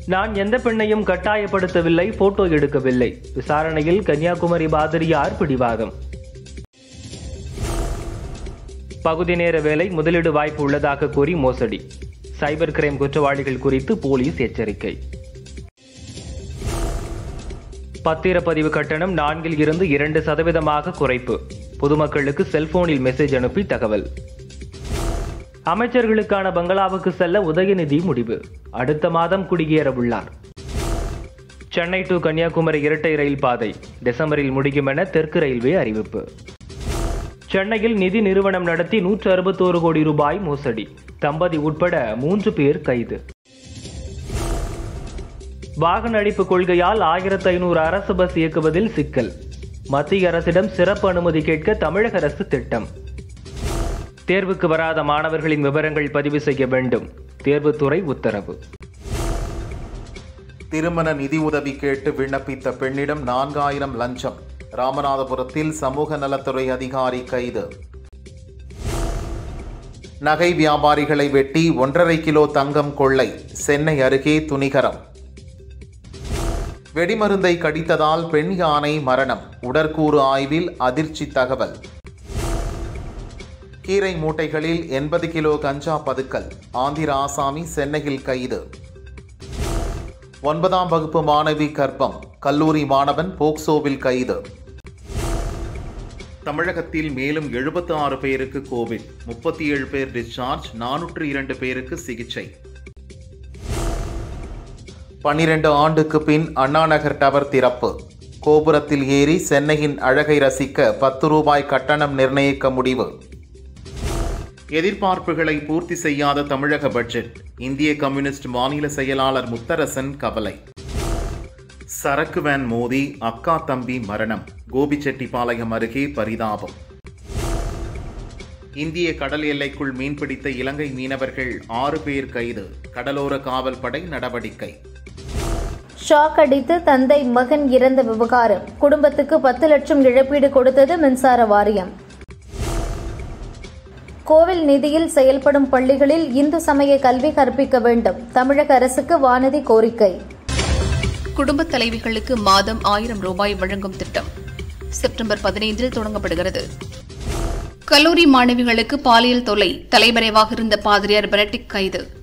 நான் எந்த பெண்ணையும் கட்டாயப்படுத்தவில்லை போட்டோ எடுக்கவில்லை விசாரணையில் கன்னியாகுமரி பாதிரியார் பிடிவாதம் பகுதி நேர வேலை முதலீடு வாய்ப்பு உள்ளதாக கூறி மோசடி சைபர் கிரைம் குற்றவாளிகள் குறித்து போலீஸ் எச்சரிக்கை பத்திரப்பதிவு கட்டணம் நான்கில் இருந்து இரண்டு சதவீதமாக குறைப்பு பொதுமக்களுக்கு செல்போனில் மெசேஜ் அனுப்பி தகவல் அமைச்சர்களுக்கான பங்களாவுக்கு செல்ல உதயநிதி முடிவு அடுத்த மாதம் குடியேற உள்ளார் சென்னை டு கன்னியாகுமரி இரட்டை ரயில் பாதை டிசம்பரில் முடியும் என தெற்கு ரயில்வே அறிவிப்பு சென்னையில் நிதி நிறுவனம் நடத்தி நூற்று அறுபத்தோரு கோடி ரூபாய் மோசடி தம்பதி உட்பட மூன்று பேர் கைது வாகன அழிப்பு கொள்கையால் ஆயிரத்து ஐநூறு அரசு பஸ் இயக்குவதில் சிக்கல் மத்திய அரசிடம் சிறப்பு அனுமதி கேட்க தமிழக அரசு திட்டம் தேர்வுக்கு வராத மாணவர்களின் விவரங்கள் பதிவு செய்ய வேண்டும் தேர்வுத்துறை உத்தரவு திருமண நிதி உதவி கேட்டு விண்ணப்பித்த பெண்ணிடம் நான்காயிரம் லஞ்சம் ராமநாதபுரத்தில் சமூக நலத்துறை அதிகாரி கைது நகை வியாபாரிகளை வெட்டி ஒன்றரை கிலோ தங்கம் கொள்ளை சென்னை அருகே துணிகரம் வெடிமருந்தை கடித்ததால் பெண் யானை மரணம் உடற்கூறு ஆய்வில் அதிர்ச்சி தகவல் கீரை மூட்டைகளில் எண்பது கிலோ கஞ்சா பதுக்கல் ஆந்திர ஆசாமி சென்னையில் கைது ஒன்பதாம் வகுப்பு மாணவி கர்ப்பம் கல்லூரி மாணவன் போக்சோவில் கைது தமிழகத்தில் மேலும் எழுபத்தி ஆறு பேருக்கு கோவிட் முப்பத்தி ஏழு பேர் டிஸ்சார்ஜ் நானூற்று இரண்டு பேருக்கு சிகிச்சை பன்னிரண்டு ஆண்டுக்கு பின் அண்ணாநகர் டவர் திறப்பு கோபுரத்தில் ஏறி சென்னையின் அழகை ரசிக்க பத்து ரூபாய் கட்டணம் நிர்ணயிக்க முடிவு எதிர்பார்ப்புகளை பூர்த்தி செய்யாத தமிழக பட்ஜெட் இந்திய கம்யூனிஸ்ட் மாநில செயலாளர் முத்தரசன் கவலை சரக்கு வேன் மோதி அக்கா தம்பி மரணம் கோபிச்செட்டிப்பாளையம் அருகே பரிதாபம் இந்திய கடல் எல்லைக்குள் மீன்பிடித்த இலங்கை மீனவர்கள் ஆறு பேர் கைது கடலோர காவல் படை நடவடிக்கை ஷாக் அடித்து தந்தை மகன் இறந்த விவகாரம் குடும்பத்துக்கு பத்து லட்சம் இழப்பீடு கொடுத்தது மின்சார வாரியம் கோவில் நிதியில் செயல்படும் பள்ளிகளில் இந்து சமய கல்வி கற்பிக்க வேண்டும் தமிழக அரசுக்கு வானதி கோரிக்கை குடும்ப தலைவிகளுக்கு மாதம் ஆயிரம் ரூபாய் வழங்கும் திட்டம் செப்டம்பர் பதினைந்தில் தொடங்கப்படுகிறது கல்லூரி மாணவிகளுக்கு பாலியல் தொல்லை தலைமறைவாக இருந்த பாதிரியார் பெனடிக் கைது